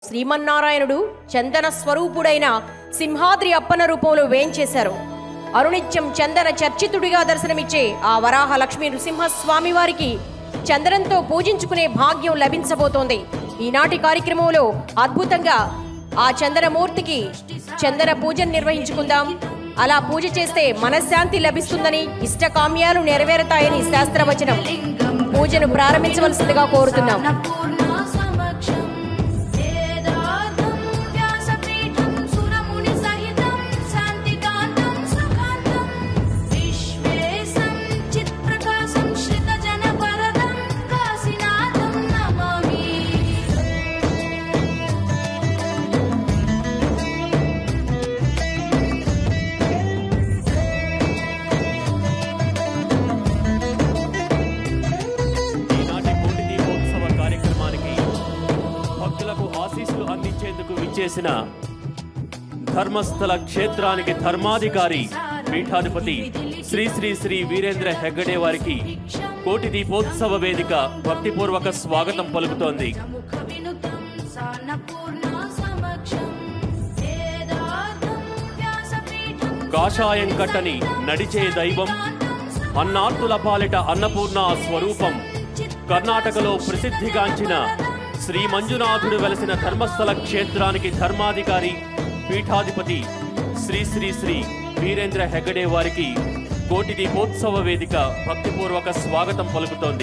శ్రీమన్నారాయణుడు చందన స్వరూపుడైన సింహాద్రి అప్పన రూపంలో వేంచేశారు అరునిత్యం చందన చర్చితుడిగా దర్శనమిచ్చే ఆ వరాహ లక్ష్మీ నృసింహస్వామి వారికి చందనంతో పూజించుకునే భాగ్యం లభించబోతోంది ఈనాటి కార్యక్రమంలో అద్భుతంగా ఆ చందనమూర్తికి చందన పూజను నిర్వహించుకుందాం అలా పూజ చేస్తే మనశ్శాంతి లభిస్తుందని ఇష్టకామ్యాలు నెరవేరుతాయని శాస్త్రవచనం పూజను ప్రారంభించవలసిందిగా కోరుతున్నాం అన్నపూర్ణా సమక్షం వేదార్థం వ్యాసపీఠం సురముని సహితం శాంతికాంతం సుఖాంతం విశ్వేశం చిత్ప్రకాశం శ్రితజన వరదం కాశీనాథం నమామి ఈనాటి కోటి దీపోత్సవ కార్యక్రమానికి భక్తులకు ఆశీస్సులు అందించేందుకు విచ్చేసిన ధర్మస్థల క్షేత్రానికి ధర్మాధికారి పీఠాధిపతి శ్రీ శ్రీ శ్రీ వీరేంద్ర హెగ్గడే వారికి కోటి దీపోత్సవ వేదిక భక్తిపూర్వక స్వాగతం పలుకుతోంది ముఖ వినుతం సాన్నపూర్ణా సమక్షం వేదార్థం వ్యాసపీఠం కాషాయం కట్టని నడిచే దైవం అన్నార్తుల పాలిట అన్నపూర్ణ స్వరూపం కర్ణాటకలో ప్రసిద్ధిగాంచిన శ్రీ మంజునాథుడు వెలసిన ధర్మస్థల క్షేత్రానికి ధర్మాధికారి పీఠాధిపతి శ్రీ శ్రీ శ్రీ వీరేంద్ర హెగడే వారికి కోటి దీపోత్సవ వేదిక భక్తిపూర్వక స్వాగతం పలుకుతోంది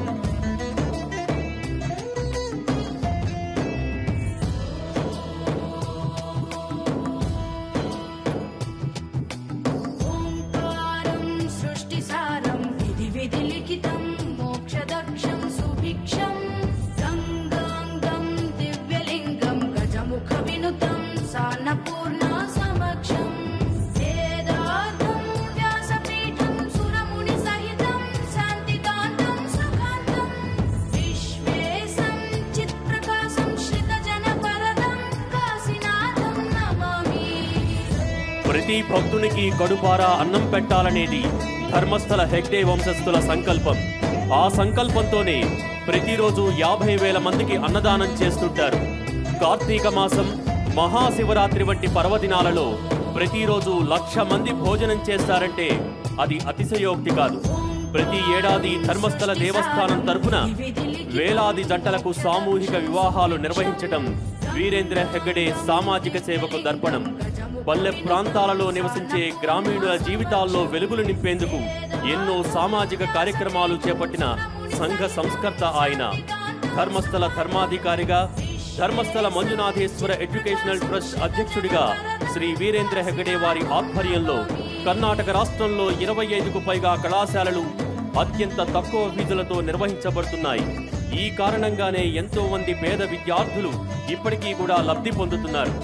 ఓంకారం సృష్టిసారం విధి విధి లిఖితం మోక్షదక్షం సుభిక్షం గంగాంగం దివ్యలింగం గజముఖ వినుతం సాన్నపూర్ణా సమక్షం వేదార్థం వ్యాసపీఠం సురముని సహితం శాంతికాంతం సుఖాంతం విశ్వేశం చిత్ప్రకాశం శ్రితజన వరదం కాశీనాథం నమామి ప్రతి భక్తునికి కడుపారా అన్నం పెట్టాలనేది ధర్మస్థల హెగ్డే వంశస్థుల సంకల్పం ఆ సంకల్పంతోనే ప్రతిరోజు యాభై వేల మందికి అన్నదానం చేస్తుంటారు కార్తీక మాసం మహాశివరాత్రి వంటి పర్వదినాలలో ప్రతిరోజు లక్ష మంది భోజనం చేస్తారంటే అది అతిశయోక్తి కాదు ప్రతి ఏడాది ధర్మస్థల దేవస్థానం తరపున వేలాది జంటలకు సామూహిక వివాహాలు నిర్వహించటం వీరేంద్ర హెగ్గడే సామాజిక సేవకు దర్పణం పల్లె ప్రాంతాలలో నివసించే గ్రామీణుల జీవితాల్లో వెలుగులు నింపేందుకు ఎన్నో సామాజిక కార్యక్రమాలు చేపట్టిన సంఘ సంస్కర్త ఆయన ధర్మస్థల ధర్మాధికారిగా ధర్మస్థల మంజునాథేశ్వర ఎడ్యుకేషనల్ ట్రస్ట్ అధ్యక్షుడిగా శ్రీ వీరేంద్ర హెగడే వారి ఆధ్వర్యంలో కర్ణాటక రాష్ట్రంలో ఇరవై ఐదుకు పైగా కళాశాలలు అత్యంత తక్కువ ఫీజులతో నిర్వహించబడుతున్నాయి ఈ కారణంగానే ఎంతో మంది పేద విద్యార్థులు ఇప్పటికీ కూడా లబ్ధి పొందుతున్నారు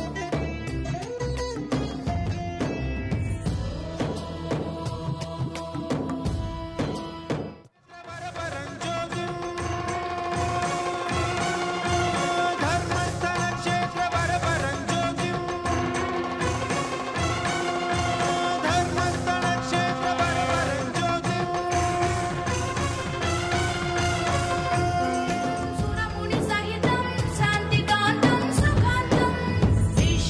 ధర్మస్థల క్షేత్ర వరపరంజ్యోతిం ధర్మస్థల క్షేత్ర వరపరంజ్యోతిం సురముని సహితం శాంతికాంతం సుఖాంతం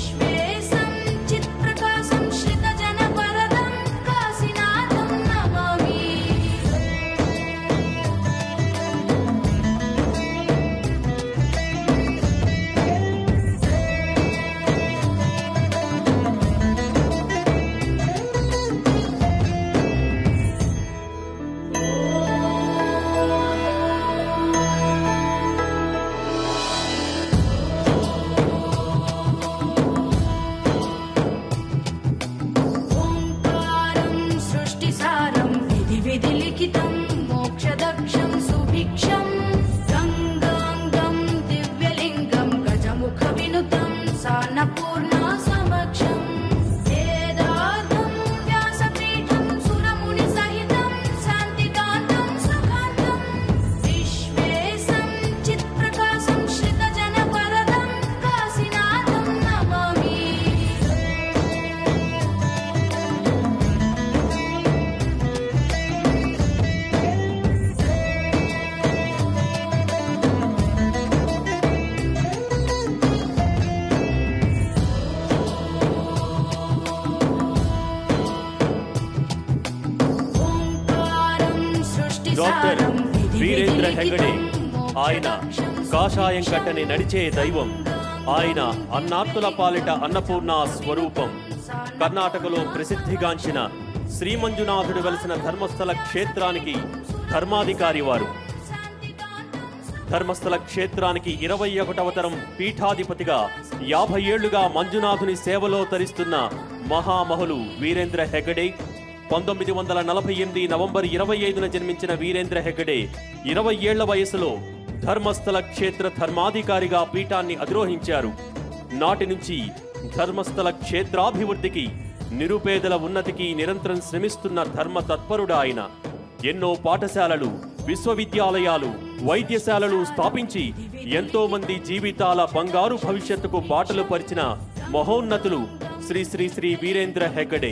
డాక్టర్ వీరేంద్ర హెగడే ఆయన కాషాయం కట్టని నడిచే దైవం ఆయన అన్నార్తుల పాలిట అన్నపూర్ణ స్వరూపం కర్ణాటకలో ప్రసిద్ధిగాంచిన శ్రీమంజునాథుడు వెలిసిన ధర్మస్థల క్షేత్రానికి ధర్మాధికారి వారు ధర్మస్థల క్షేత్రానికి ఇరవై ఒకటవ తరం పీఠాధిపతిగా యాభై ఏళ్లుగా మంజునాథుని సేవలో తరిస్తున్న మహామహులు వీరేంద్ర హెగడే పంతొమ్మిది వందల నలభై ఎనిమిది నవంబర్ ఇరవై ఐదున జన్మించిన వీరేంద్ర హెగడే ఇరవై ఏళ్ల వయసులో ధర్మస్థల క్షేత్ర ధర్మాధికారిగా పీఠాన్ని అధిరోహించారు నాటి నుంచి ధర్మస్థల క్షేత్రాభివృద్ధికి నిరుపేదల ఉన్నతికి నిరంతరం శ్రమిస్తున్న ధర్మ తత్పరుడు ఆయన ఎన్నో పాఠశాలలు విశ్వవిద్యాలయాలు వైద్యశాలలు స్థాపించి ఎంతో మంది జీవితాల బంగారు భవిష్యత్తుకు బాటలు పరిచిన మహోన్నతులు శ్రీ శ్రీ శ్రీ వీరేంద్ర హెగడే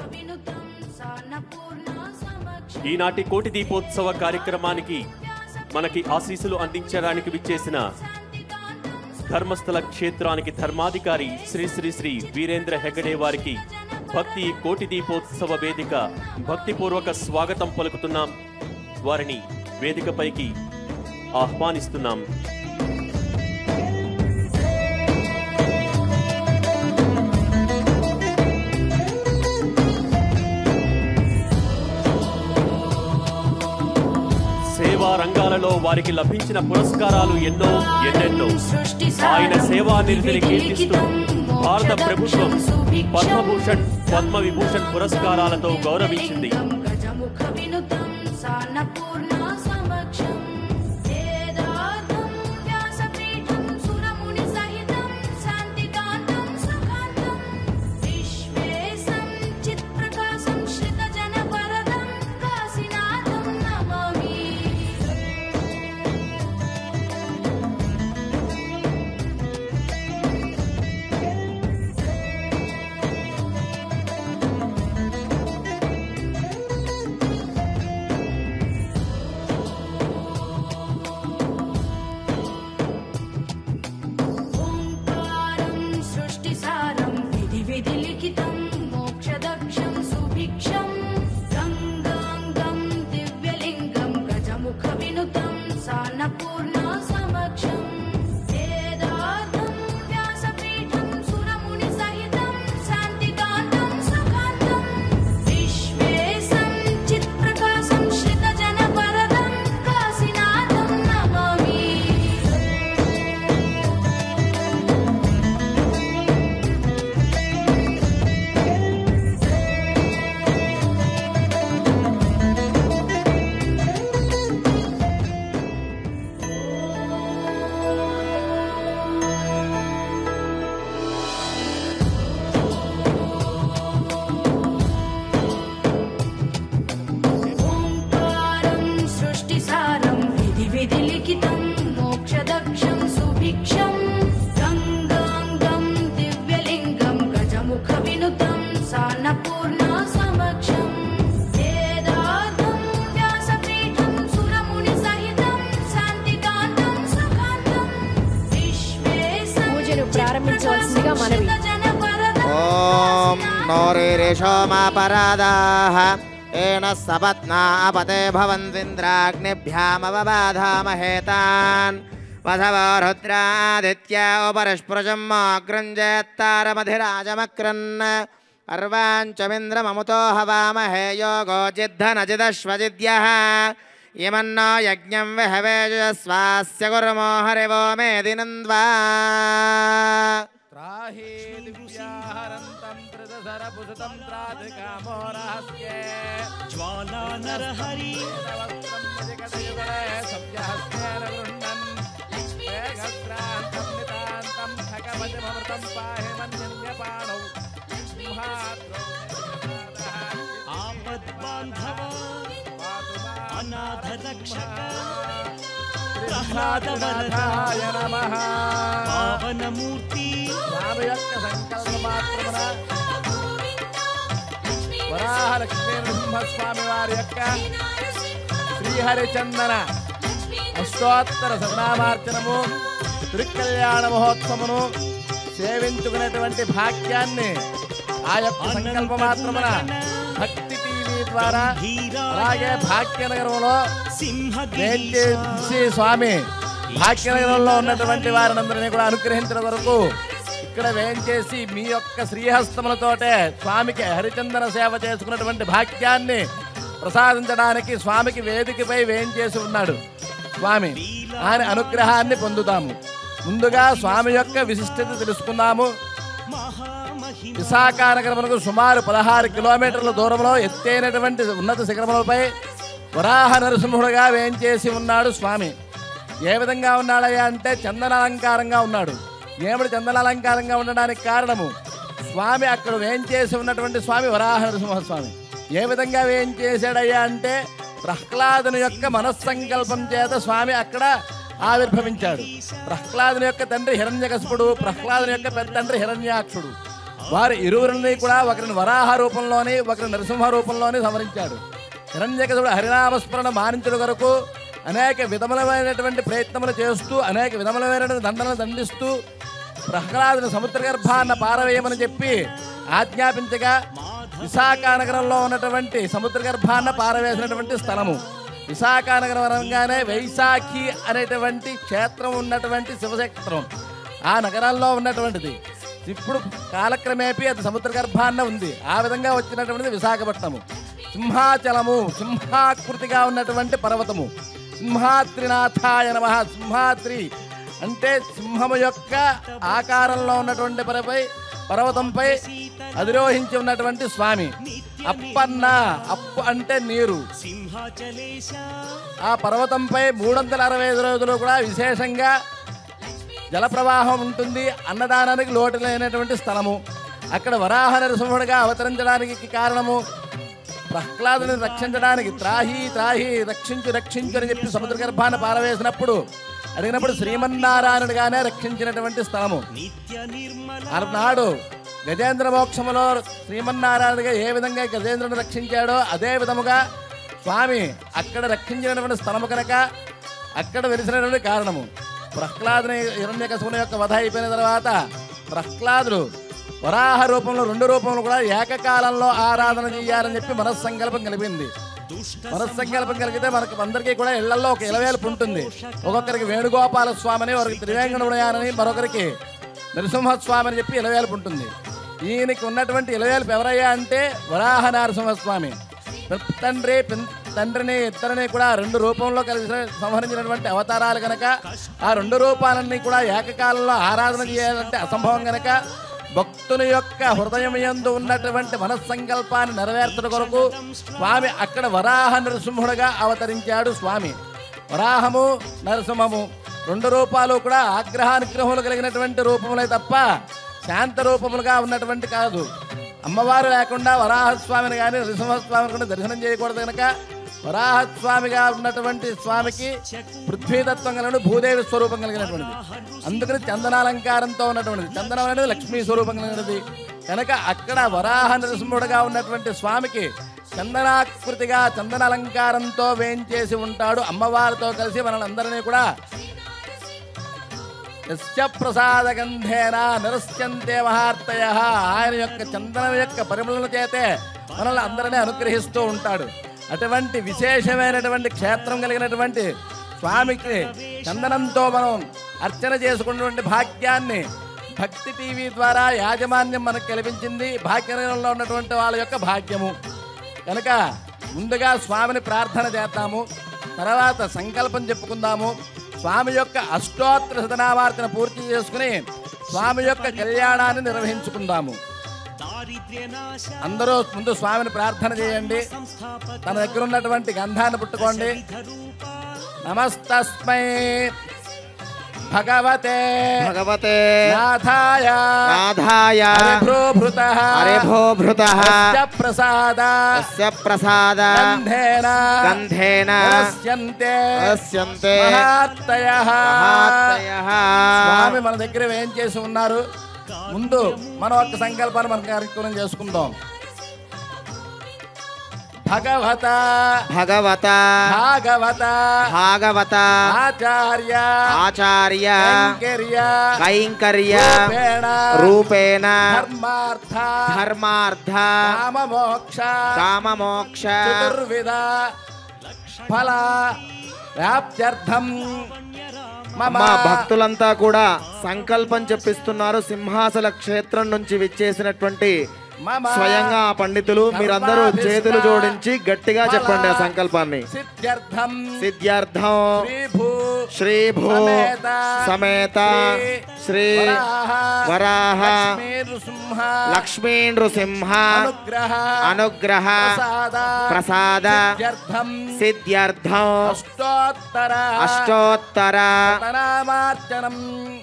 ఈనాటి కోటి దీపోత్సవ కార్యక్రమానికి మనకి ఆశీస్సులు అందించడానికి విచ్చేసిన ధర్మస్థల క్షేత్రానికి ధర్మాధికారి శ్రీ శ్రీ శ్రీ వీరేంద్ర హెగడే వారికి భక్తి కోటి దీపోత్సవ వేదిక భక్తిపూర్వక స్వాగతం పలుకుతున్నాం వారిని వేదికపైకి ఆహ్వానిస్తున్నాం సేవా రంగాలలో వారికి లభించిన పురస్కారాలు ఎన్నో ఎన్నెన్నో ఆయన సేవా నిధిని కీర్తిస్తూ భారత ప్రభుత్వం పద్మభూషణ్ పద్మ విభూషణ్ పురస్కారాలతో గౌరవించింది గజముఖ వినుతం సాన్నపూర్ణ సమక్షం వేదార్థం వ్యాసపీఠం సురముని సహితం శాంతికాంతం సుఖాంతం విశ్వేశం చిత్ప్రకాశం శ్రితజన వరదం కాశీనాథం నమామి ఓంకారం సృష్టిసారం విధి విధి లిఖితం మోక్షదక్షం సుభిక్షం గంగాంగం దివ్యలింగం గజముఖ వినుతం సాన్నపూర్ణ సమక్షం వేదార్థం వ్యాసపీఠం సురముని సహితం శాంతికాంతం సుఖాంతం విశ్వేశం చిత్ప్రకాశం శ్రితజన వరదం కాశీనాథం నమామి ఓంకారం సృష్టిసారం విధి విధి లిఖితం మోక్షదక్షం సుభిక్షం గంగాంగం దివ్యలింగం గజముఖ వినుతం సాన్నపూర్ణ సమక్షం వేదార్థం వ్యాసపీఠం సురముని సహితం శాంతికాంతం సుఖాంతం విశ్వేశం పూజను ప్రారంభించవలసిందిగా మనవి. ॐ नोरिरिषोमापरादाः येन सपत्नापते भवन्तीन्द्राग्निभ्यामवबाधामहेतान् वधवो रुद्रादित्या उपरिष्पृजम् अग्रञ्जेत्तारमधिराजमक्रन् अर्वाञ्चमिन्द्रममुतो हवामहे योगो जिद्धनजिदश्वजिद्यः इमन्नो यज्ञं विहवेजस्वास्य कुर्मो हरिवो मेदिनन्द्वा त्राहि दिव्याहरन्तं त्रिदशरपुषतं त्राधिकामो रहस्ये ज्वालानरहरि वस्त्रं भजकटयुगले सव्यहस्तेन गृह्णन् वेगस्रान्तं नितान्तं भगवतिममृतं पाहि मन्यन्यपाणौ सिंहाद्रौ आपद्बान्धव पातु मां अनाथरक्षक प्रह्लादवरदाय नमः पावनमूर्ति స్వామి యొక్క సంకల్ప మాత్రమున వరాహలక్ష్మీ నృసింహస్వామి వారి యొక్క శ్రీహరిచందన అష్టోత్తర శతనామార్చనము తిరుకల్యాణ మహోత్సవమును సేవించుకునేటువంటి భాగ్యాన్ని ఆ యొక్క సంకల్ప మాత్రమున భక్తి టీవీ ద్వారా అలాగే భాగ్యనగరంలో సింహగిరీశ వేంచేసి స్వామి భాగ్యనగరంలో ఉన్నటువంటి వారినందరినీ కూడా అనుగ్రహించిన వరకు ఇక్కడ వేంచేసి మీ యొక్క శ్రీహస్తములతోటే స్వామికి హరిచందన సేవ చేసుకున్నటువంటి భాగ్యాన్ని ప్రసాదించడానికి స్వామికి వేదికపై వేంచేసి ఉన్నాడు స్వామి ఆయన అనుగ్రహాన్ని పొందుతాము ముందుగా స్వామి యొక్క విశిష్టత తెలుసుకుందాము మహామహిమ విశాఖ నగరమునకు సుమారు పదహారు కిలోమీటర్ల దూరంలో ఎత్తైనటువంటి ఉన్నత శిఖరములపై వరాహ నరసింహుడుగా వేంచేసి ఉన్నాడు స్వామి ఏ విధంగా ఉన్నాడయ్యా అంటే చందన అలంకారంగా ఉన్నాడు ఏమిటి చందన అలంకారంగా ఉండడానికి కారణము స్వామి అక్కడ వేంచేసి ఉన్నటువంటి స్వామి వరాహ నరసింహస్వామి ఏ విధంగా వేంచేశాడయ్యా అంటే ప్రహ్లాదుని యొక్క మనస్సంకల్పం చేత స్వామి అక్కడ ఆవిర్భవించాడు ప్రహ్లాదుని యొక్క తండ్రి హిరణ్యకశపుడు ప్రహ్లాదుని యొక్క పెద్ద తండ్రి హిరణ్యాక్షుడు వారి ఇరువురిని కూడా ఒకరిని వరాహ రూపంలోని ఒకరిని నరసింహ రూపంలోని సంవరించాడు హిరణ్యకశుడు హరినామస్మరణ మానించడు వరకు అనేక విధములమైనటువంటి ప్రయత్నములు చేస్తూ అనేక విధములమైనటువంటి దండలను దండిస్తూ ప్రహ్లాదుని సముద్ర గర్భాన్న పారవేయమని చెప్పి ఆజ్ఞాపించగా విశాఖ నగరంలో ఉన్నటువంటి సముద్ర గర్భాన్న పారవేసినటువంటి స్థలము విశాఖ నగరం అనగానే వైశాఖి అనేటువంటి క్షేత్రం ఉన్నటువంటి శివక్షేత్రం ఆ నగరంలో ఉన్నటువంటిది ఇప్పుడు కాలక్రమేపీ అది సముద్ర గర్భాన్న ఉంది ఆ విధంగా వచ్చినటువంటిది విశాఖపట్నము సింహాచలము సింహాకృతిగా ఉన్నటువంటి పర్వతము సింహాద్రినాథాయ నమ సింహాద్రి అంటే సింహము యొక్క ఆకారంలో ఉన్నటువంటి పరపై పర్వతంపై అధిరోహించి ఉన్నటువంటి స్వామి అప్పన్న అప్పు అంటే నీరు సింహాచలేశ ఆ పర్వతంపై మూడు వందల అరవై ఐదు రోజులు కూడా విశేషంగా జలప్రవాహం ఉంటుంది అన్నదానానికి లోటు లేనటువంటి స్థలము అక్కడ వరాహ నరసింహుడిగా అవతరించడానికి కారణము ప్రహ్లాదుని రక్షించడానికి త్రాహి త్రాహి రక్షించు రక్షించు అని చెప్పి సముద్ర గర్భాన్ని పారవేసినప్పుడు అడిగినప్పుడు శ్రీమన్నారాయణుడిగానే రక్షించినటువంటి స్థలము నిత్య నిర్మల అలనాడు గజేంద్ర మోక్షములో శ్రీమన్నారాయణుడిగా ఏ విధంగా గజేంద్రుని రక్షించాడో అదే విధముగా స్వామి అక్కడ రక్షించినటువంటి స్థలము కనుక అక్కడ వెలిసినటువంటి కారణము ప్రహ్లాదుని హిరణ్యకశముని యొక్క వధ అయిపోయిన తర్వాత ప్రహ్లాదుడు వరాహ రూపంలో రెండు రూపంలో కూడా ఏకకాలంలో ఆరాధన చేయాలని చెప్పి మనస్సంకల్పం కలిపింది దుష్ట మనస్సంకల్పం కలిగితే మనకు అందరికీ కూడా ఇళ్లలో ఒక ఇలవేలుపు ఉంటుంది ఒక్కొక్కరికి వేణుగోపాల స్వామిని ఒకరికి త్రివేంకటముడయానని మరొకరికి నరసింహస్వామి అని చెప్పి ఇలవేలుపు ఉంటుంది ఈయనకి ఉన్నటువంటి ఇలవేలుపు ఎవరయ్యా అంటే వరాహ నరసింహస్వామి పెద్ద తండ్రి పిన్- తండ్రిని ఇద్దరిని కూడా రెండు రూపంలో కలిసి సంహరించినటువంటి అవతారాలు కనుక ఆ రెండు రూపాలన్నీ కూడా ఏకకాలంలో ఆరాధన చేయాలంటే అసంభవం కనుక భక్తుని యొక్క హృదయం యందు ఉన్నటువంటి మనస్సంకల్పాన్ని నెరవేర్చడం కొరకు స్వామి అక్కడ వరాహ నరసింహుడుగా అవతరించాడు స్వామి వరాహము నరసింహము రెండు రూపాలు కూడా ఆగ్రహానుగ్రహములు కలిగినటువంటి రూపములే తప్ప శాంత రూపములుగా ఉన్నటువంటి కాదు అమ్మవారు లేకుండా వరాహస్వామిని కానీ నరసింహస్వామిని కూడా దర్శనం చేయకూడదు కనుక వరాహస్వామిగా ఉన్నటువంటి స్వామికి పృథ్వీతత్వం కలిగిన భూదేవి స్వరూపం కలిగినటువంటిది అందుకని చందనాలంకారంతో ఉన్నటువంటిది చందనం అనేది లక్ష్మీ స్వరూపం కలిగినది కనుక అక్కడ వరాహ నరసింహుడుగా ఉన్నటువంటి స్వామికి చందనాకృతిగా చందన అలంకారంతో వేంచేసి ఉంటాడు అమ్మవారితో కలిసి మనల్ని కూడా యస్య ప్రసాద గంధేన నిరస్యంతే మహార్తయ ఆయన యొక్క చందనం యొక్క పరిమళన చేతే మనల్ని అందరినీ అనుగ్రహిస్తూ ఉంటాడు అటువంటి విశేషమైనటువంటి క్షేత్రం కలిగినటువంటి స్వామికి చందనంతో మనం అర్చన చేసుకున్నటువంటి భాగ్యాన్ని భక్తి టీవీ ద్వారా యాజమాన్యం మనకు కల్పించింది భాగ్యనగరంలో ఉన్నటువంటి వాళ్ళ యొక్క భాగ్యము కనుక ముందుగా స్వామిని ప్రార్థన చేద్దాము తర్వాత సంకల్పం చెప్పుకుందాము స్వామి యొక్క అష్టోత్తర శతనామార్చన పూర్తి చేసుకుని స్వామి యొక్క కళ్యాణాన్ని నిర్వహించుకుందాము దారిద్ర్యనాశ అందరూ ముందు స్వామిని ప్రార్థన చేయండి సంస్థాపక తన దగ్గర ఉన్నటువంటి గంధాన్ని పుట్టుకోండి రూప నమస్తస్మై భగవతే భగవతే నాథాయ నాథాయ హరిభ్రోభృత హరిభోభృత ప్రసాద తస్య ప్రసాద గంధేన గంధేన నరస్యంతే నరస్యంతే మహాత్తయః. మహాత్తయః. స్వామి మన దగ్గర ఏం చేసి ఉన్నారు ముందు మనం ఒక సంకల్పాన్ని మనం కార్యక్రమం చేసుకుందాం భగవత భగవత భాగవత భాగవత ఆచార్య ఆచార్య కైంకర్య కైంకర్య రూపేణ రూపేణ ధర్మార్థ ధర్మార్థ కామమోక్ష కామమోక్ష చతుర్విధ ఫల వ్యాప్త్యర్థం మమ మా భక్తులంతా కూడా సంకల్పం చెప్పిస్తున్నారు సింహాసల క్షేత్రం నుంచి విచ్చేసినటువంటి మమ స్వయంగా ఆ పండితులు మీరందరూ చేతులు జోడించి గట్టిగా చెప్పండి ఆ సంకల్పాన్ని సిద్ధ్యర్థం సిద్ధ్యార్థం శ్రీభూ శ్రీభూ సమేత సమేత శ్రీ వరాహ లక్ష్మీ నృసింహ లక్ష్మీ నృసింహ అనుగ్రహ అనుగ్రహ ప్రసాద ప్రసాద సిద్ధ్యర్థం సిద్ధ్యర్థం అష్టోత్తర అష్టోత్తర తనామార్చనం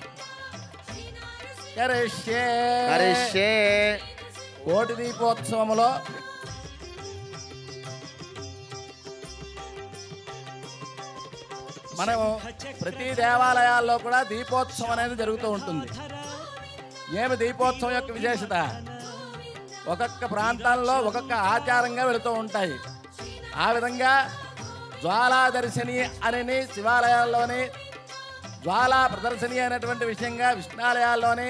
కరిష్యే కరిష్యే కోటి దీపోత్సవములో మనం ప్రతి దేవాలయాల్లో కూడా దీపోత్సవం అనేది జరుగుతూ ఉంటుంది ఏమి దీపోత్సవం యొక్క విశేషత ఒక్కొక్క ప్రాంతాల్లో ఒక్కొక్క ఆచారంగా వెళుతూ ఉంటాయి ఆ విధంగా జ్వాలా దర్శని అని శివాలయాల్లోని జ్వాలా ప్రదర్శని అనేటువంటి విషయంగా విష్ణాలయాల్లోని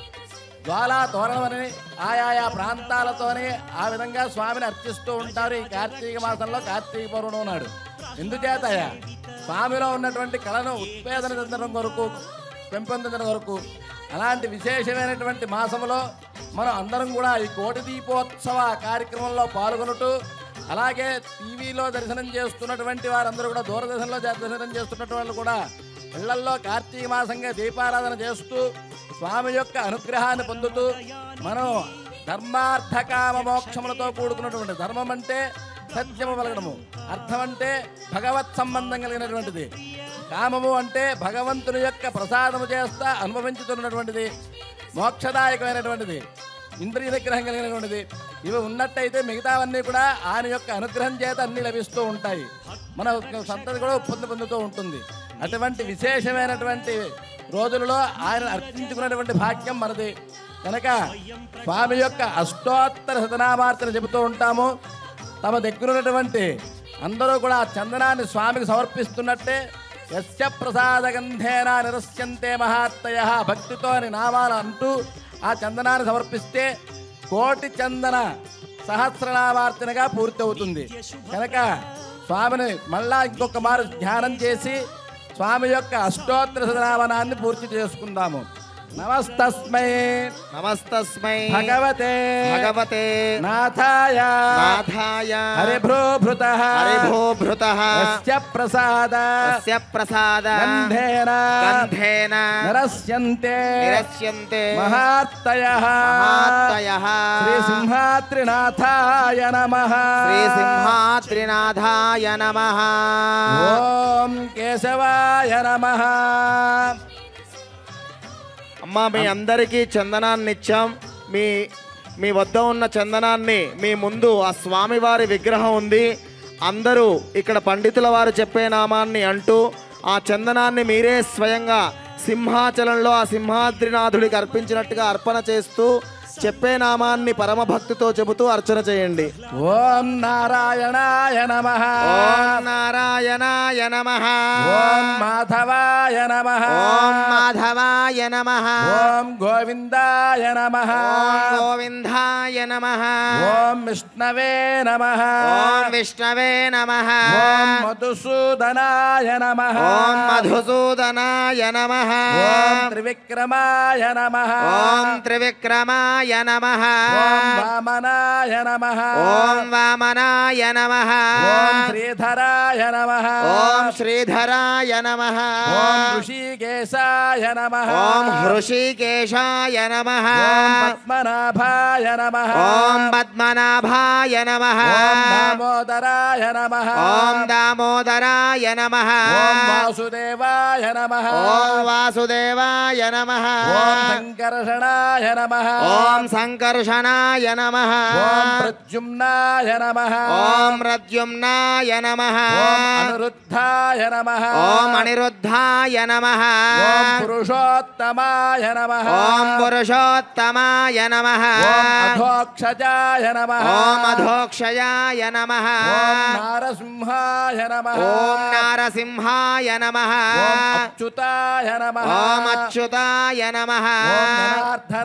జ్వాలా తోరణమని ఆయా ప్రాంతాలతోనే ఆ విధంగా స్వామిని అర్చిస్తూ ఉంటారు ఈ కార్తీక మాసంలో కార్తీక పౌర్ణమి నాడు ఎందుచేతయ స్వామిలో ఉన్నటువంటి కళను ఉత్పేదన చెందడం కొరకు పెంపొందించడం కొరకు అలాంటి విశేషమైనటువంటి మాసంలో మనం అందరం కూడా ఈ కోటి దీపోత్సవ కార్యక్రమంలో పాల్గొనుతూ అలాగే టీవీలో దర్శనం చేస్తున్నటువంటి వారందరూ కూడా దూరదర్శన్లో దర్శనం చేస్తున్నటువంటి వాళ్ళు కూడా ఇళ్లల్లో కార్తీక మాసంగా దీపారాధన చేస్తూ స్వామి యొక్క అనుగ్రహాన్ని పొందుతూ మనం ధర్మార్థకామ మోక్షములతో కూడుకున్నటువంటి ధర్మం అంటే సత్యము పలకడము అర్థం అంటే భగవత్ సంబంధం కలిగినటువంటిది కామము అంటే భగవంతుని యొక్క ప్రసాదము చేస్తా అనుభవించుతున్నటువంటిది మోక్షదాయకమైనటువంటిది ఇంద్రియ నిగ్రహం కలిగినటువంటిది ఇవి ఉన్నట్టయితే మిగతావన్నీ కూడా ఆయన యొక్క అనుగ్రహం చేత అన్ని లభిస్తూ ఉంటాయి మన సంతతి కూడా పొంది పొందుతూ ఉంటుంది అటువంటి విశేషమైనటువంటి రోజులలో ఆయన అర్పించుకున్నటువంటి భాగ్యం మనది కనుక స్వామి యొక్క అష్టోత్తర శతనామార్చన చెబుతూ ఉంటాము తమ దగ్గర ఉన్నటువంటి అందరూ కూడా ఆ చందనాన్ని స్వామికి సమర్పిస్తున్నట్టే యస్య ప్రసాద గంధేన నిరస్యంతే మహాత్తయ భక్తితో అని నామాలు అంటూ ఆ చందనాన్ని సమర్పిస్తే కోటి చందన సహస్రనామార్చనగా పూర్తి అవుతుంది కనుక స్వామిని మళ్ళా ఇంకొక మారు ధ్యానం చేసి స్వామి యొక్క అష్టోత్తర శతనామనాన్ని పూర్తి చేసుకుందాము నమస్తస్మై నమస్తస్మై భగవతే భగవతే నాథాయ నాథాయ హరిభ్రోభృత హరిభోభృత యస్య ప్రసాద తస్య ప్రసాద గంధేన గంధేన నరస్యంతే నిరస్యంతే మహాత్తయ మహాత్తయః శ్రీ సింహాద్రినాథాయ నమ శ్రీ సింహాద్రినాథాయ నమః ఓం కేశవాయ నమ అమ్మా మీ అందరికీ చందనాన్ని ఇచ్చాం మీ మీ వద్ద ఉన్న చందనాన్ని మీ ముందు ఆ స్వామివారి విగ్రహం ఉంది అందరూ ఇక్కడ పండితుల వారు చెప్పే నామాన్ని అంటూ ఆ చందనాన్ని మీరే స్వయంగా సింహాచలంలో ఆ సింహాద్రినాథుడికి అర్పించినట్టుగా అర్పణ చేస్తూ చెప్పే నామాన్ని పరమభక్తితో చెబుతూ అర్చన చేయండి ఓం నారాయణాయ నమ ఓం నారాయణాయ నమః ఓం మాధవాయ నమ ఓం మాధవాయ నమః ఓం గోవిందాయ నమ ఓం గోవిందాయ నమః ఓం విష్ణవే నమ ఓం విష్ణవే నమః ఓం మధుసూదనాయ నమ ఓం మధుసూదనాయ నమః ఓం త్రివిక్రమాయ నమ ఓం త్రివిక్రమాయ నమః ఓం వామనాయ నమ ఓం వామనాయ నమః ఓం శ్రీధరాయ నమ ఓం శ్రీధరాయ నమః ఓం ఋషికేశాయ నమ ఓం హృషికేశాయ నమః ఓం పద్మనాభాయ నమ ఓం పద్మనాభాయ నమః ఓం దామోదరాయ నమ ఓం దామోదరాయ నమః ఓం వాసుదేవాయ నమ ఓం వాసుదేవాయ నమః ఓం సంకర్షణాయ నమ ఓం సంకర్షణాయ నమః ఓం ప్రద్యుమ్నాయ నమ ఓం ప్రద్యుమ్నాయ నమః ఓం అనిరుద్ధాయ నమ ఓం అనిరుద్ధాయ నమః ఓం పురుషోత్తమాయ నమ ఓం పురుషోత్తమాయ నమః ఓం అధోక్షజాయ నమ ఓం అధోక్షయాయ నమః ఓం నారసింహాయ నమ ఓం నారసింహాయ నమః ఓం అచ్యుతాయ నమ ఓం అచ్యుతాయ నమః ఓం జనార్దనాయ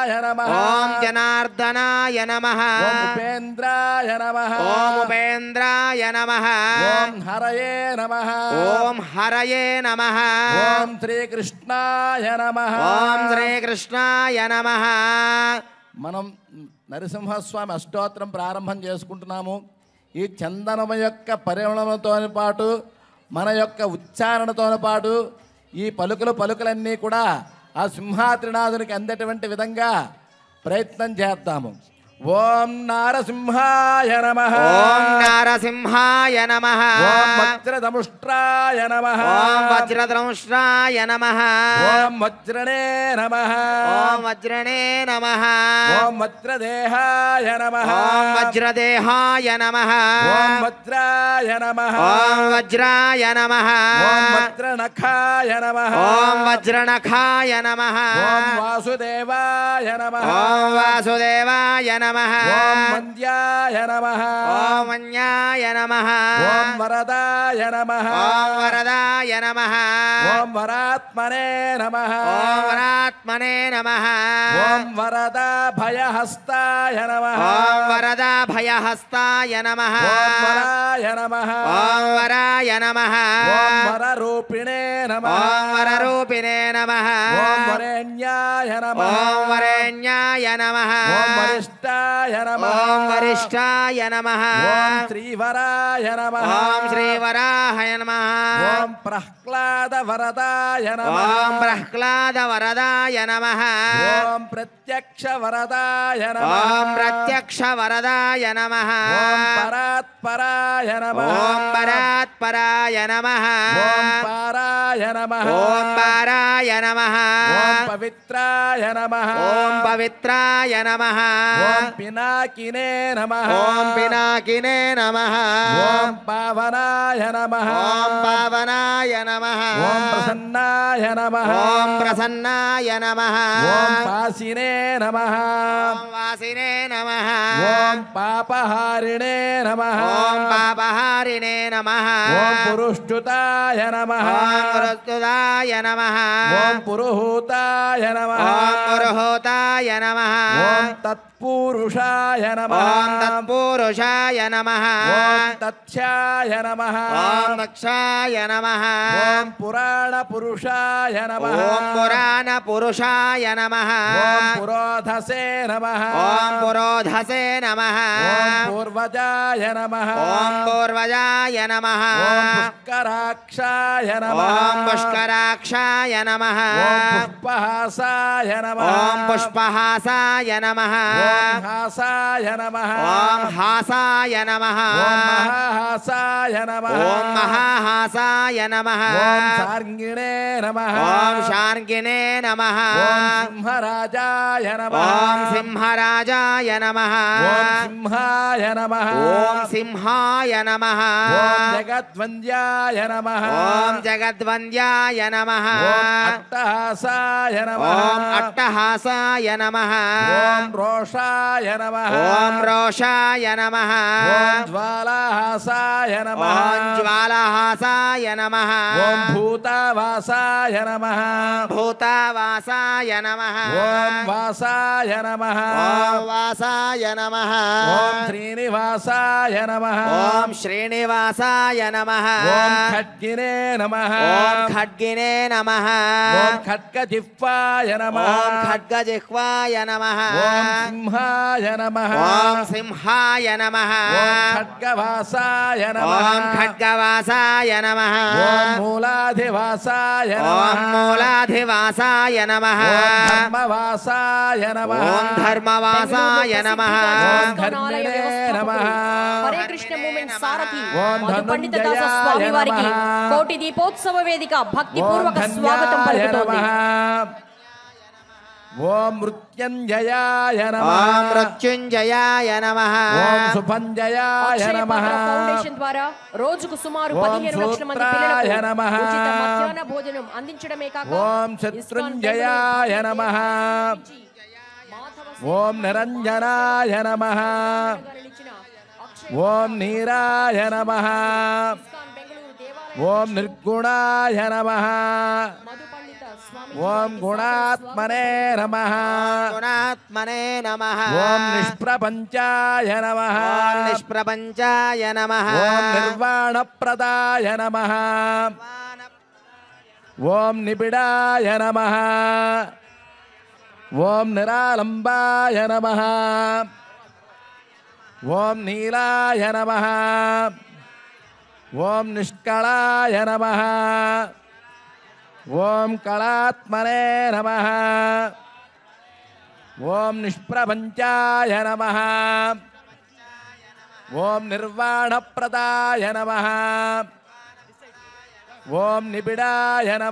నమ ఓం జనార్దనాయ నమ ఓం ఉపేంద్రాయ నమ ఓం ఉపేంద్రాయ నమ ఓం హరయే నమ ఓం హరయే నమ ఓం శ్రీకృష్ణాయ నమ ఓం శ్రీకృష్ణాయ నమ మనం నరసింహస్వామి అష్టోత్తరం ప్రారంభం చేసుకుంటున్నాము ఈ చందనము యొక్క పరిమళంతో పాటు మన యొక్క ఉచ్చారణతో పాటు ఈ పలుకులు పలుకులన్నీ కూడా ఆ సింహాద్రినాథునికి అందేటువంటి విధంగా ప్రయత్నం చేద్దాము ఓం నారసింహాయ నమ ఓం నారసింహాయ నమ ఓం వజ్రదముష్ట్రాయ నమ ఓం వజ్రద్రంష్ట్రాయ నమ ఓం వజ్రణే నమ ఓం వజ్రణే నమ ఓం వజ్రదేహాయ నమ ఓం వజ్రదేహాయ నమ ఓం వజ్రాయ నమ ఓం వజ్రాయ నమ ఓం వజ్రనఖాయ నమ ఓం వజ్రనఖాయ నమ ఓం వాసుదేవాయ నమ ఓం వాసుదేవాయ నమ ఓం వంద్యాయ నమ ఓం వన్యాయ నమ ఓం వరదాయ నమ ఓం వరదాయ నమ ఓం వరాత్మనే నమ ఓం వరాత్మనే నమ ఓం వరద భయహస్తాయ నమ ఓం వరదా భయహస్తాయ నమ ఓం వరాయ నమ ఓం వరాయ నమ ఓం వరరూపిణే నమ ఓం వరరూపిణే నమ ఓం వరేణ్యాయ నమ ఓం వరేణ్యాయ నమ ఓం వరిష్టాయ నమ ఓం వరిష్టాయ నమ ఓం శ్రీవరాయ నమ ఓం శ్రీవరాహయ నమ ఓం ప్రహ్లాద వరదాయ నమ ఓం ప్రహ్లాద వరదాయ నమ ఓం ప్రత్యక్ష వరదాయ నమ ఓం ప్రత్యక్ష వరదాయ నమ ఓం పరాత్పరాయ నమ ఓం పరాత్పరాయ నమ ఓం పారాయ నమ ఓం పారాయ నమ ఓం పవిత్రాయ నమ ఓం పవిత్రాయ నమ ఓం పినాకినే నమ ఓం పినాకినే నమ ఓం పావనాయ నమ ఓం పావనాయ నమ ఓం ప్రసన్నాయ నమ ఓం ప్రసన్నాయ నమ ఓం పాసినే నమ ఓం వాసినే నమ ఓం పాపహారిణే నమ ఓం పాపహారిణే నమ ఓం పురుష్టుతాయ నమ ఓం వృత్తుదాయ నమ ఓం పురుహూతాయ నమ ఓం పురుహూతాయ నమ ఓం తత్పురుషాయ నమ ఓం తత్పురుషాయ నమ ఓం తథ్యాయ నమ ఓం దక్షాయ నమ ఓం పురాణ పురుషాయ నమ ఓం పురాణ పురుషాయ నమ ఓం పురోధసే నమ ఓం పురోధసే నమ ఓం పూర్వజాయ నమ ఓం పూర్వజాయ నమ ఓం పుష్కరాక్షాయ నమ ఓం పుష్కరాక్షాయ నమ ఓం పుష్పహాసాయ నమ ఓం పుష్పహాసాయ నమ ఓం హాసాయ నమ ఓం హాసాయ నమ ఓం మహాహాసాయ నమ ఓం మహాహాసాయ నమ ఓం సార్గిణే నమ ఓం శార్గిణే నమ ఓం సింహరాజాయ నమ ఓం సింహరాజాయ నమ ఓం సింహాయ నమ ఓం సింహాయ నమ ఓం జగద్వంద్యాయ నమ ఓం జగద్వంద్యాయ నమ ఓం అట్టహాసాయ నమ ఓం అట్టహాసాయ నమ ఓం రోషాయ నమ ఓం రోషాయ నమ ఓం జ్వాలాహాసాయ నమ ఓం జ్వాలహాసాయ నమ ఓం భూతావాసాయ నమ భూతావాసాయ నమ ఓం వాసాయ నమ ఓం వాసాయ నమ ఓం శ్రీనివాసాయ నమ ఓం శ్రీనివాసాయ నమ ఓం ఖడ్గినే నమ ఓం ఖడ్గినే నమ ఓం ఖడ్గజిహ్వాయ నమ ఓం ఖడ్గజిహ్వాయ నమ ఓం సింహాయ నమ ఓం సింహాయ నమ ఓం ఖడ్గవాసాయ నమ ఓం ఖడ్గవాసాయ నమ ఓం మూలాధివాసాయ నమ ఓం మూలాధివాసాయ నమ ఓం ధర్మవాసాయ నమ ఓం ధర్మవాసాయ నమ ఓం ధర్మిణే నమ హరే కృష్ణ మూమెంట్ సారథి ఓం మధు పండిత దాస ధనుంజయాయ స్వామి వారికి నమః. కోటి దీపోత్సవ వేదిక భక్తి ఓం పూర్వక స్వాగతం ధన్యాయ పలుకుతోంది నమః ఓం మృత్యుంజయాయ నమ ఓం మృత్యుంజయాయ నమ ఓం సుభంజయాయ అక్షయ నమ పాత్ర ఫౌండేషన్ ద్వారా రోజుకు సుమారు ఓం పదిహేను లక్షల మంది సూత్రాయ పిల్లలకు నమః. ఉచిత మధ్యాహ్న భోజనం అందించడమే కాక ఓం ఇస్కాన్ శత్రుంజయాయ బెంగళూరు నమ మాధవ ఓం నిరంజనాయ నమ గారు ఇచ్చిన అక్షయ ఓం నీరాయ నమ ఇస్కాన్ బెంగళూరు దేవాలయ ఓం నిర్గుణాయ నమ మధు పండిత ఓం గుణాత్మనే నమ గుణాత్మనే నమ ఓం నిష్ప్రపంచాయ నమ నిష్ప్రపంచాయ నమ ఓం నిర్వాణప్రదాయ నమ ఓం నిబిడాయ నమ ఓం నిరాలంబాయ నమ ఓం నీలాయ నమ ఓం నిష్కళాయ నమ ఓం కళాత్మనే నమ ఓం నిష్ప్రపంచాయ నమ ఓం నిర్వాణప్రదాయ నమ ఓం నిబిడాయ నమ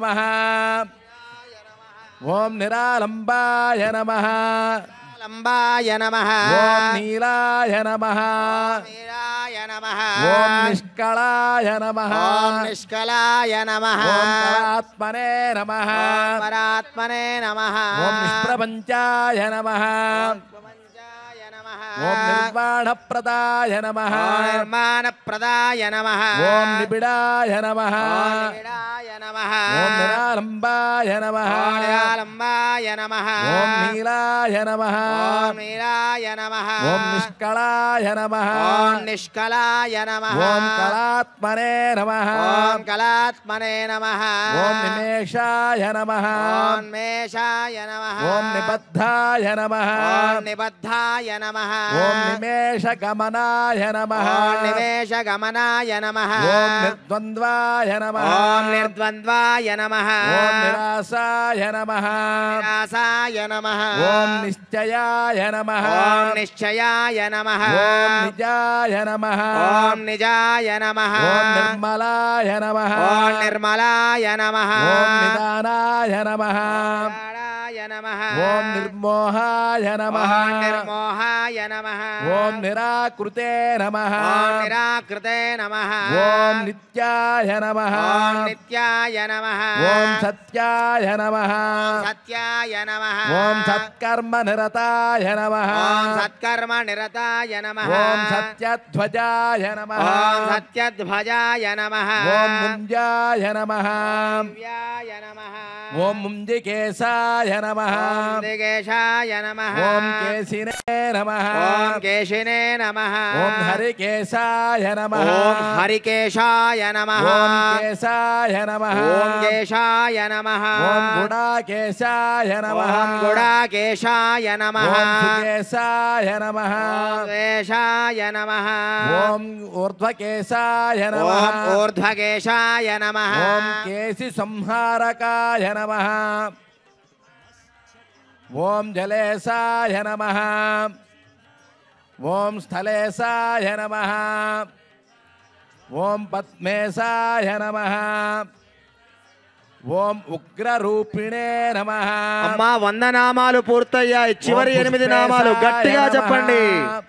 ఓం నిరాలంబాయ నమ లంబాయ నమ ఓం నీలాయ నమ నీలాయ నమ ఓం నిష్కళాయ నమ ఓం నిష్కలాయ నమ ఓం కళాత్మనే నమ పరాత్మనే నమ ఓం నిష్ప్రపంచాయ నమ ప్రపంచాయ నమ ఓం నిర్వాణప్రదాయ నమ నిర్మాణప్రదాయ నమ ఓం నిబిడాయ నమ నిడాయ నమ ఓం నిరాలంబాయ నమ లంబాయ నమ ఓం నీలాయ నమ ఓం నీలాయ నమ ఓం నిష్కళాయ నమ ఓం నిష్కలాయ నమ ఓం కళాత్మనే నమ ఓం కళాత్మనే నమ ఓం నిమేషాయ నమ ఓం మేషాయ నమ ఓం నిబద్ధాయ నమ ఓం నిబద్ధాయ నమ ఓం నిమేషగమనాయ నమ ఓం నివేశ గమనాయ నమ ఓం నిర్ద్వంద్వాయ నమ ఓం నిర్ద్వంద్వాయ నమ ఓం నిరాసాయ నమ నిరాసాయ నమ ఓం నిశ్చయాయ నమ ఓం నిశ్చయాయ నమ ఓం నిజాయ నమ ఓం నిజాయ నమ ఓం నిర్మలాయ నమ ఓం నిర్మలాయ నమ ఓం నిదానాయ నమ నిదానాయ నమ ఓం నిర్మోహాయ నమ ఓం నిర్మోహాయ నమ ఓం నిరాకృతే నమ ఓం నిరాకృతే నమ ఓం నిత్యాయ నమ ఓం నిత్యాయ నమ ఓం సత్యాయ నమ సత్యాయ నమ ఓం సత్కర్మ నిరతాయ నమ ఓం సత్కర్మ నిరతాయ నమ ఓం సత్యధ్వజాయ నమ ఓం సత్యధ్వజాయ నమ ఓం ముంజాయ నమ దివ్యాయ నమ ఓం ముంజికేశాయ నమ ఓం దిగేశాయ నమ ఓం కేశినే నమ ఓం కేశినే నమ ఓం హరికేశాయ నమ ఓం హరికేశాయ నమ ఓం కేశాయ నమ ఓం కేశాయ నమ ఓం గుడాకేశాయ నమ ఓం గుడాకేశాయ నమ ఓం సుకేశాయ నమ వేషాయ నమ ఓం ఊర్ధ్వకేశాయ నమ ఓం ఊర్ధ్వకేశాయ నమ ఓం కేశి సంహారకాయ నమ ఓం జలేశాయ నమ ఓం స్థలేశాయ నమ ఓం పద్మేశాయ నమ ఓం ఉగ్రరూపిణే నమ అమ్మా వంద నామాలు పూర్తయ్యాయి చివరి ఎనిమిది నామాలు గట్టిగా చెప్పండి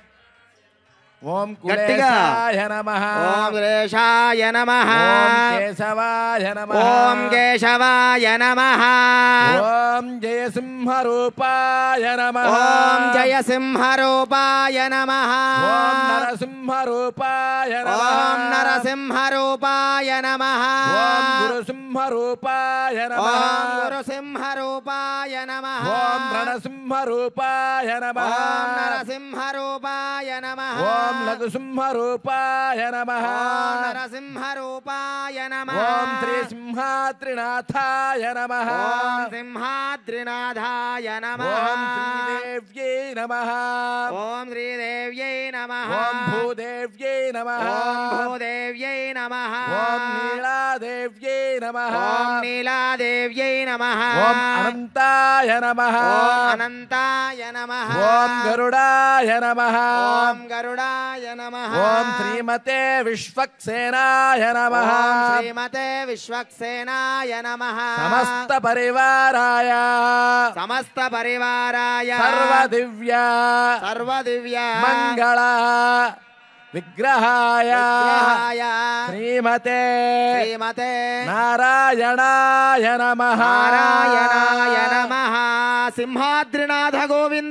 ఓం గట్టిగా. కులేశాయ నమ ఓం శ్రేషాయ నమ ఓం కేశవాయ నమ ఓం కేశవాయ నమ ఓం జయసింహరూపాయ నమ ఓం జయసింహరూపాయ నమ ఓం నరసింహరూపాయ నమ ఓం నరసింహరూపాయ నమ ఓం గురుసింహరూపాయ నమ ఓం గురుసింహరూపాయ నమ ఓం రణసింహరూపాయ నమ ఓం నరసింహరూపాయ నమ ఓం లఘుసింహరూపాయ నమ ఓం నరసింహరూపాయ నమ ఓం శ్రీసింహాత్రినాథాయ నమ ఓం సింహాద్రినాథాయ నమ ఓం శ్రీదేవ్యై నమ ఓం శ్రీదేవ్యై నమ ఓం భూదేవ్యై నమ ఓం భూదేవ్యై నమ ఓం నీలాదేవ్యై నమ ఓం నీలాదేవ్యై నమ ఓం అనంతాయ నమ ఓం అనంతాయ నమ ఓం గరుడాయ నమ ఓం గరుడాయ నమ ఓం శ్రీమతే విశ్వక్సేనాయ నమ ఓం శ్రీమతే విశ్వక్సేనాయ నమ సమస్త పరివారాయ సమస్త పరివారాయ సర్వదివ్య సర్వదివ్య మంగళ విగ్రహాయ విగ్రహాయ శ్రీమతే శ్రీమతే నారాయణాయ నమ నారాయణాయ నమ సింహాద్రినాథ గోవింద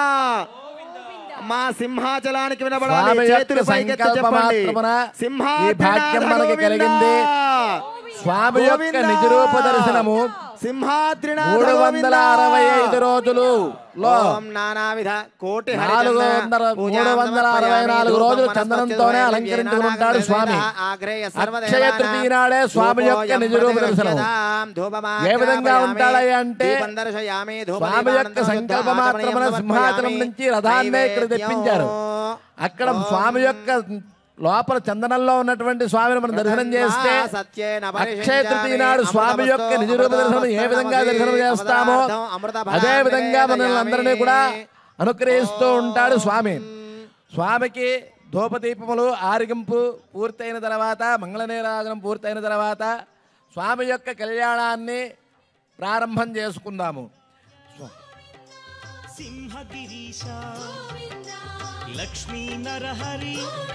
మా సింహాచలానికి వినబడాలి స్వామి యొక్క చేతులు పైకెత్తి సంకల్ప చెప్పండి మాత్రమున ఈ సింహాద్రినాథ భాగ్యం మనకి గోవింద. కలిగింది స్వామి యొక్క గోవింద. నిజరూప దర్శనము సింహాద్రినాథ మూడు వందల గోవింద. అరవై ఐదు రోజులు లో ఓం నానావిధ కోటి నాలుగు వందల మూడు వందల అరవై నాలుగు రోజులు చందనంతోనే అలంకరించుకుంటాడు స్వామి అక్షయ తృతీయ నాడే స్వామి యొక్క నిజ రూప దర్శనం ఏ విధంగా ఉంటాడయ్యా అంటే స్వామి యొక్క సంకల్ప మాత్రమున సింహాచలం నుంచి రథాన్నే ఇక్కడ తెప్పించారు అక్కడ స్వామి యొక్క లోపల చందనంలో ఉన్నటువంటి స్వామిని మనం దర్శనం చేస్తే అక్షయ తృతీయ నాడు స్వామి యొక్క నిజ రూప దర్శనం ఏ విధంగా దర్శనం చేస్తామో అదే విధంగా మనల్ని అందరినీ కూడా అనుగ్రహిస్తూ ఉంటాడు స్వామి స్వామికి ధూపదీపములు ఆరిగింపు పూర్తయిన తర్వాత మంగళనీరాజనం పూర్తయిన తర్వాత స్వామి యొక్క కళ్యాణాన్ని ప్రారంభం చేసుకుందాము సింహగిరీశ లక్ష్మీ నరహరి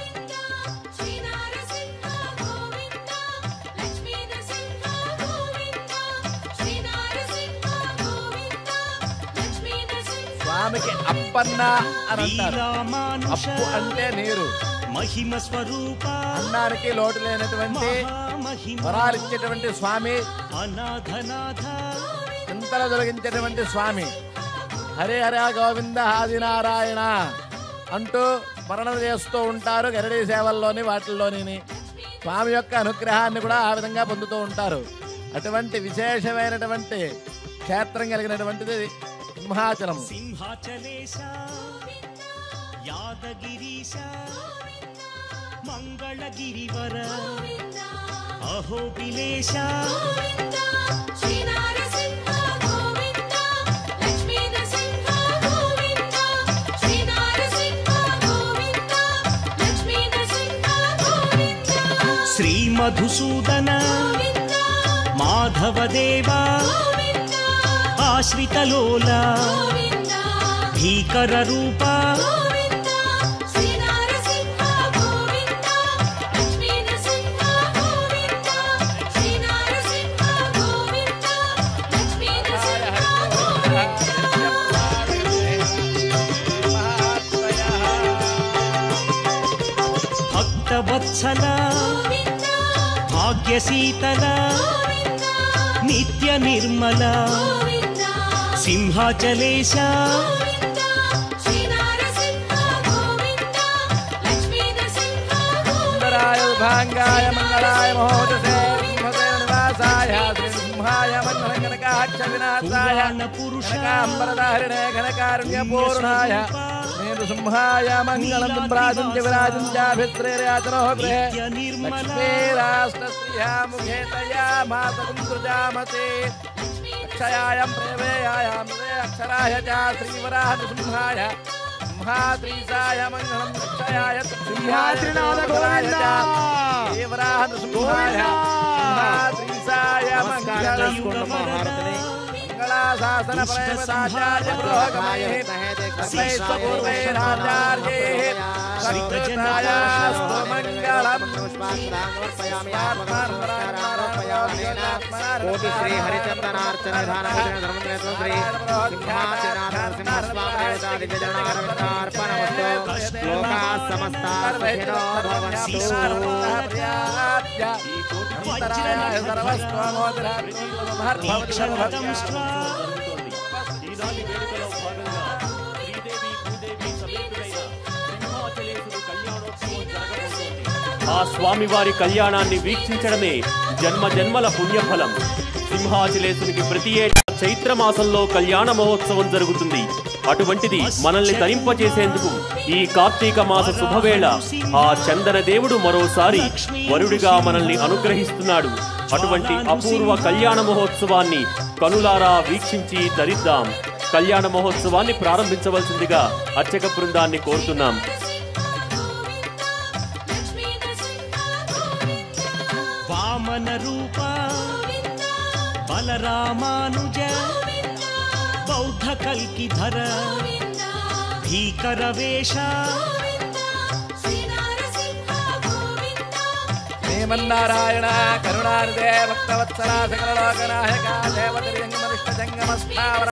స్వామికి అప్పన్న అని అంటారు లీలామానుష అప్పు అంటే నీరు మహిమ స్వరూప అన్నానికి లోటు లేనటువంటి మహిమ వరాలు ఇచ్చేటువంటి స్వామి అనాథనాథ చింతలు తొలగించేటువంటి స్వామి హరే హర గోవింద ఆదినారాయణ అంటూ స్మరణ చేస్తూ ఉంటారు గరడీ సేవల్లోని వాటిల్లోని స్వామి యొక్క అనుగ్రహాన్ని కూడా ఆ విధంగా పొందుతూ ఉంటారు అటువంటి విశేషమైనటువంటి క్షేత్రం కలిగినటువంటిది సింహాచలం సింహాచలేశ యాదగిరీశ మంగళగిరివర అహోబిలేశ శ్రీ మధుసూదన మాధవదేవ ఆశ్రితలోల భీకర రూప భక్తవత్సల భాగ్యశీతల నిత్య నిర్మల సింహాచలేశ సుందరాయ విభాంగాయ మంగళాయ మహోదసే సింహదేవ నివాసాయ శ్రీ సింహాయ మంగళకనకాక్ష వినాశాయ పురాణ పురుష కనకాంబరధారిణే ఘనకారుణ్య పూర్ణాయ నేను సింహాయ మంగళం ప్రాజం చ విరాజం చాభిత్రేర్యాచనో గృహే నిత్య నిర్మల లక్ష్మీరాష్ట్రశ్రియా ముఖే తయా మాతరం సృజామతే అక్షయాయం ప్రేమేయాయాం హృదయ అక్షరాయ చ శ్రీవరాహ నృసింహాయ సింహాద్రీసాయ మంగళం అక్షయాయ సింహాద్రినాథ గోవింద. దేవరాహ నృసింహాయ సింహాద్రీసాయ నమస్కారం మంగళం చేసుకోండి మా హారతిని. మంగళాశాసన ప్రేమదాచార్య పురోగమయే సర్వైశ్వపూర్వేణాచార్యే సర్వజనాయాస్తు మంగళం కోటి శ్రీ హరిచందనార్చన విధాన ధర్మేంద్ర శ్రీ సింహాచనాథ నరసింహస్వామి దేవతా దివ్యజనార్పణమస్తు లోకా సమస్తా సుఖినో భవంతు ఈనాటి వేడుకలో భాగంగా శ్రీదేవి భూదేవి సమేతుడైన సింహాచలేశుడు కళ్యాణోత్సవం జరగబోతోంది ఆ స్వామివారి కళ్యాణాన్ని వీక్షించడమే జన్మ జన్మల పుణ్యఫలం సింహాచలేశునికి ప్రతి ఏటా చైత్ర మాసంలో కళ్యాణ మహోత్సవం జరుగుతుంది అటువంటిది మనల్ని తరింపచేసేందుకు ఈ కార్తీక మాస శుభవేళ ఆ చందన దేవుడు మరోసారి వరుడిగా మనల్ని అనుగ్రహిస్తున్నాడు అటువంటి అపూర్వ కళ్యాణ మహోత్సవాన్ని కనులారా వీక్షించి ధరిద్దాం కళ్యాణ మహోత్సవాన్ని ప్రారంభించవలసిందిగా అర్చక బృందాన్ని కోరుతున్నాం వామన రూప బలరామానుజ బౌద్ధ కల్కిధర భీకర వేష శ్రీమన్నారాయణ కరుణానిదే భక్తవత్సలా సకల లోకనాయక దేవతరి జంగమరిష్ట జంగమ స్థావర